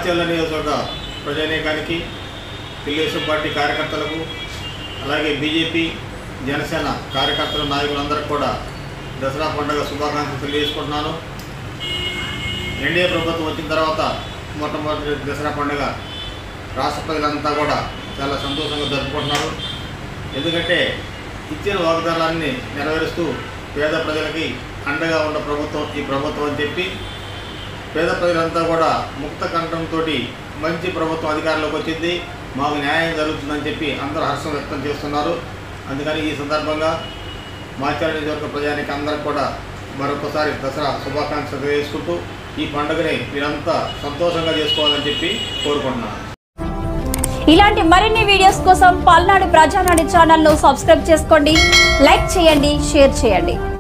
మాచర్ల నియోజకవర్గ ప్రజానీకానికి తెలుగుదేశం పార్టీ కార్యకర్తలకు అలాగే బీజేపీ జనసేన కార్యకర్తల నాయకులందరికీ కూడా దసరా పండుగ శుభాకాంక్షలు తెలియజేసుకుంటున్నాను ఎన్డీఏ ప్రభుత్వం వచ్చిన తర్వాత మొట్టమొదటి దసరా పండుగ రాష్ట్ర ప్రజలంతా కూడా చాలా సంతోషంగా జరుపుకుంటున్నారు ఎందుకంటే ఇచ్చిన వాగ్దానాన్ని నెరవేరుస్తూ పేద ప్రజలకి అండగా ఉన్న ప్రభుత్వం ఈ ప్రభుత్వం అని చెప్పి పేద ప్రజలంతా కూడా ముక్త కంఠంతో మంచి ప్రభుత్వం అధికారంలోకి వచ్చింది మాకు న్యాయం జరుగుతుందని చెప్పి అందరూ హర్షం వ్యక్తం చేస్తున్నారు అందుకని ఈ సందర్భంగా మాచార నియోజకవర్గ ప్రజానికి అందరికి కూడా మరొకసారి దసరా శుభాకాంక్షలు తెలియజేసుకుంటూ ఈ పండుగని మీరంతా సంతోషంగా చేసుకోవాలని చెప్పి కోరుకుంటున్నాను ఇలాంటి మరిన్ని వీడియోస్ కోసం పల్నాడు ప్రజానాడు ఛానల్ ను సబ్స్క్రైబ్ చేసుకోండి లైక్ చేయండి షేర్ చేయండి